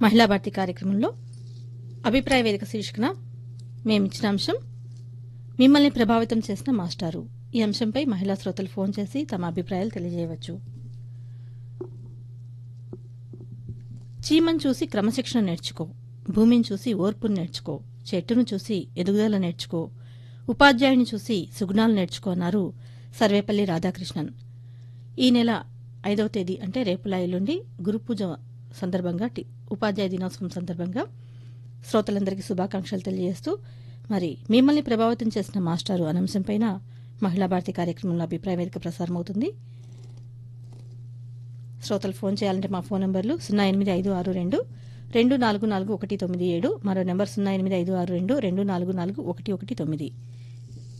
మహిళా భారతి కార్యక్రమంలో అభిప్రాయ వేదిక శీర్షికన మేమిచ్చిన అంశం మిమ్మల్ని ప్రభావితం చేసిన మాస్టారు ఈ అంశంపై మహిళా శ్రోతలు ఫోన్ చేసి తమ అభిప్రాయాలు తెలియజేయవచ్చు చీమను చూసి క్రమశిక్షణ నేర్చుకో భూమిని చూసి ఓర్పును నేర్చుకో చెట్టును చూసి ఎదుగుదల నేర్చుకో ఉపాధ్యాయుని చూసి సుగుణాలు నేర్చుకో అన్నారు సర్వేపల్లి రాధాకృష్ణన్ ఈ నెల ఐదవ తేదీ అంటే రేపులా ఎల్లుండి గురు పూజ సందర్భంగా టి- ఉపాధ్యాయ దినోత్సవం సందర్భంగా శ్రోతలందరికీ శుభాకాంక్షలు తెలియజేస్తూ మరి మిమ్మల్ని ప్రభావితం చేసిన మాస్టారు అనే అంశంపైన మహిళా భారతి కార్యక్రమంలో అభిప్రాయ వేదిక ప్రసారం అవుతుంది శ్రోతలు ఫోన్ చేయాలంటే మా ఫోన్ నంబర్లు సున్నా ఎనిమిది ఐదు ఆరు రెండు రెండు నాలుగు నాలుగు ఒకటి తొమ్మిది ఏడు మరో నెంబర్ సున్నా ఎనిమిది ఐదు ఆరు రెండు రెండు నాలుగు నాలుగు ఒకటి ఒకటి తొమ్మిది